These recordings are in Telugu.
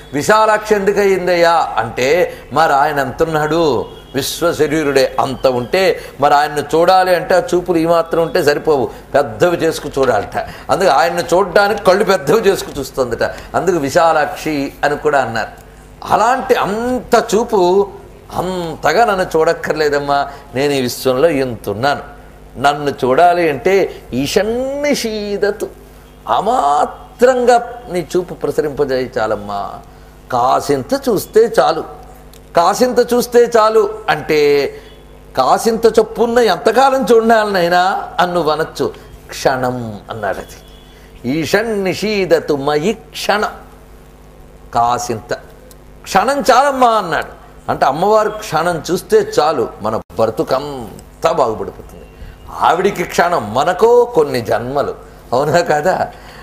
విశాలాక్షి ఎందుకు అయిందయ్యా అంటే మరి ఆయన ఎంతున్నాడు విశ్వ శరీరుడే అంత ఉంటే మరి ఆయన్ని చూడాలి అంటే ఆ చూపులు ఈ మాత్రం ఉంటే సరిపోవు పెద్దవి చేసుకు చూడాలట అందుకే ఆయన్ని చూడడానికి కళ్ళు పెద్దవి చేసుకు చూస్తుందట అందుకు విశాలాక్షి అని కూడా అన్నారు అలాంటి అంత చూపు అంతగా నన్ను చూడక్కర్లేదమ్మా నేను ఈ విశ్వంలో ఎంతున్నాను నన్ను చూడాలి అంటే ఈషన్నిషీదతు అమాత్రంగా నీ చూపు ప్రసరింపజేయి చాలమ్మా కాసింత చూస్తే చాలు కాసింత చూస్తే చాలు అంటే కాసింత చొప్పున్న ఎంతకాలం చూడాలనైనా అన్ను వనొచ్చు క్షణం అన్నాడు అది ఈషన్నిషీదతు మయి క్షణం కాసింత క్షణం చాలమ్మా అన్నాడు అంటే అమ్మవారు క్షణం చూస్తే చాలు మన బ్రతుకంతా బాగుపడిపోతుంది ఆవిడికి క్షణం మనకో కొన్ని జన్మలు అవునా కదా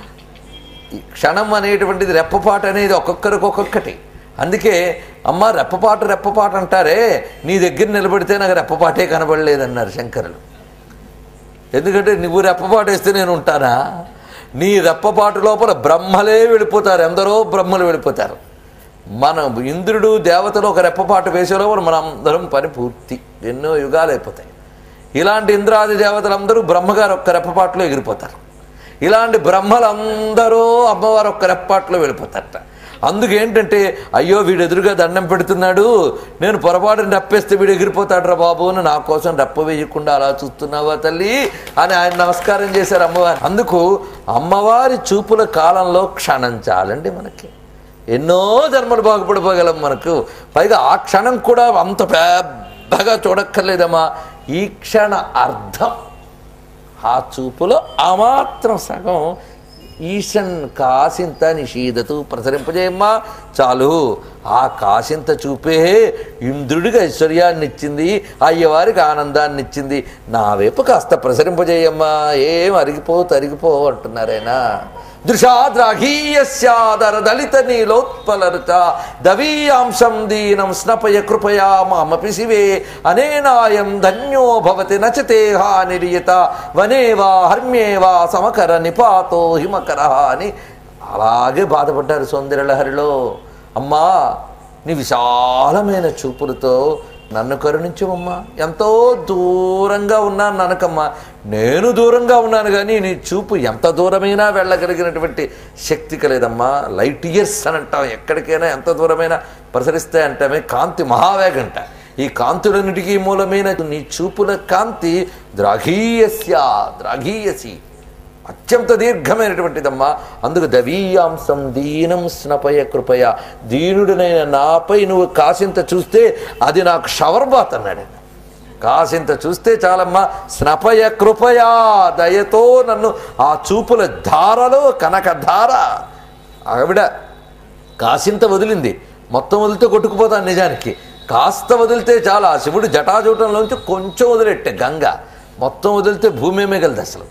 ఈ క్షణం అనేటువంటిది రెప్పపాట అనేది ఒక్కొక్కరికి ఒక్కొక్కటి అందుకే అమ్మ రెప్పపాటు రెప్పపాటు అంటారే నీ దగ్గర నిలబడితే నాకు రెప్పపాటే కనబడలేదన్నారు శంకరులు ఎందుకంటే నువ్వు రెప్పపాటు వేస్తే నేను ఉంటానా నీ రెప్పపాటు లోపల బ్రహ్మలే వెళ్ళిపోతారు ఎందరో బ్రహ్మలు వెళ్ళిపోతారు మన ఇంద్రుడు దేవతలు ఒక రెప్పపాటు వేసే లోపల మనం అందరం పని పూర్తి ఎన్నో యుగాలు అయిపోతాయి ఇలాంటి ఇంద్రాది దేవతలందరూ బ్రహ్మగారు ఒక్క రెప్పపాటులో ఎగిరిపోతారు ఇలాంటి బ్రహ్మలందరూ అమ్మవారు ఒక్క రెప్పపాటులో వెళ్ళిపోతారట అందుకేంటంటే అయ్యో వీడు ఎదురుగా దండం పెడుతున్నాడు నేను పొరపాటుని రెప్పేస్తే వీడు ఎగిరిపోతాడు రా బాబు అని నా కోసం రెప్ప వేయకుండా అలా చూస్తున్నావా తల్లి అని ఆయన నమస్కారం చేశారు అమ్మవారు అందుకు అమ్మవారి చూపుల కాలంలో క్షణం చాలండి మనకి ఎన్నో జన్మలు బాగుపడిపోగలం మనకు పైగా ఆ క్షణం కూడా అంత పెద్దగా చూడక్కర్లేదమ్మా ఈ క్షణ అర్థం ఆ చూపులో ఆ మాత్రం సగం ఈశన్ కాసింత నిషీదతు ప్రసరింపజేయమ్మా చాలు ఆ కాసింత చూపే ఇంద్రుడికి ఐశ్వర్యాన్ని ఇచ్చింది అయ్యవారికి ఆనందాన్ని ఇచ్చింది నా వైపు కాస్త ప్రసరింపజేయమ్మా ఏం అరిగిపో తరిగిపో అంటున్నారైనా దృశాద్రాఘీయస్యాదర దళిత నీలోత్పలరుత దవీయాంశం దీనం స్నపయ కృపయా మామపి శివే అనేనాయం ధన్యో భవతి నచతే హానిరియత వనేవా హర్మ్యేవా సమకర నిపాతో హిమకర అని అలాగే బాధపడ్డారు సౌందర్యలహరిలో అమ్మా నీ విశాలమైన చూపులతో నన్ను కరుణించమమ్మా ఎంతో దూరంగా ఉన్నాను ననకమ్మా నేను దూరంగా ఉన్నాను కానీ నీ చూపు ఎంత దూరమైనా వెళ్ళగలిగినటువంటి శక్తి కలేదమ్మా లైట్ ఇయర్స్ అని అంటాం ఎక్కడికైనా ఎంత దూరమైనా ప్రసరిస్తాయి అంటామే కాంతి మహావేగంట ఈ కాంతులన్నిటికీ మూలమైన నీ చూపుల కాంతి ద్రాఘీయస్య ద్రాఘీయసి అత్యంత దీర్ఘమైనటువంటిదమ్మా అందుకు దవీయాంశం దీనం స్నపయ కృపయ దీనుడినైన నాపై నువ్వు కాసింత చూస్తే అది నాకు షవర్బాత్ అన్నాడు ఆయన. కాసింత చూస్తే చాలమ్మా స్నపయ కృపయా దయతో నన్ను ఆ చూపుల ధారలో కనకధార ఆవిడ కాసింత వదిలింది మొత్తం వదిలితే కొట్టుకుపోతాను నిజానికి కాస్త వదిలితే చాలా ఆ శివుడు జటాజూటంలోంచి కొంచెం వదిలేట్టే గంగ మొత్తం వదిలితే భూమి మిగలదు అసలు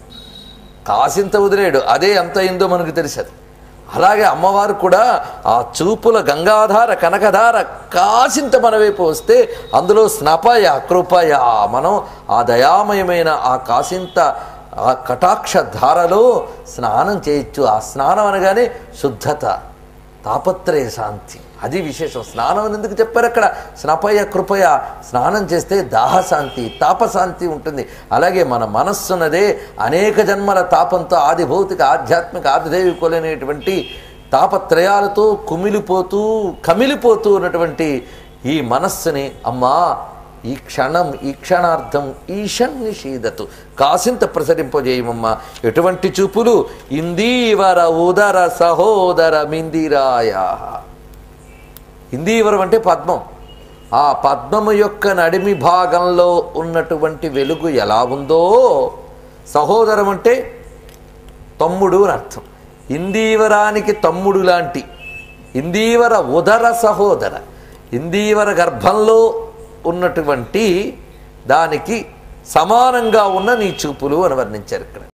కాసింత వదిలేడు అదే ఎంత అయిందో మనకు తెలిసదు అలాగే అమ్మవారు కూడా ఆ చూపుల గంగాధార కనకధార కాసింత మన వైపు వస్తే అందులో స్నపయ కృపయ మనం ఆ దయామయమైన ఆ కాసింత ఆ కటాక్ష ధారలో స్నానం చేయొచ్చు ఆ స్నానం అనగానే శుద్ధత తాపత్రయ శాంతి అది విశేషం స్నానం అని ఎందుకు చెప్పారు అక్కడ స్నపయ కృపయ స్నానం చేస్తే దాహశాంతి తాపశాంతి ఉంటుంది అలాగే మన మనస్సున్నదే అనేక జన్మల తాపంతో ఆది భౌతిక ఆధ్యాత్మిక ఆదిదేవికోలేనటువంటి తాపత్రయాలతో కుమిలిపోతూ కమిలిపోతూ ఉన్నటువంటి ఈ మనస్సుని అమ్మా ఈ క్షణం ఈ క్షణార్థం ఈశన్నిషీదతు కాసింత ప్రసరింపజేయమమ్మా ఎటువంటి చూపులు ఇందీవర ఉదర సహోదర మిందిరాయ ఇందీవరం అంటే పద్మం ఆ పద్మము యొక్క నడిమి భాగంలో ఉన్నటువంటి వెలుగు ఎలా ఉందో సహోదరం అంటే తమ్ముడు అని అర్థం ఇందీవరానికి తమ్ముడు లాంటి ఇందీవర ఉదర సహోదర ఇందీవర గర్భంలో ఉన్నటువంటి దానికి సమానంగా ఉన్న నీ చూపులు అని వర్ణించారు ఇక్కడ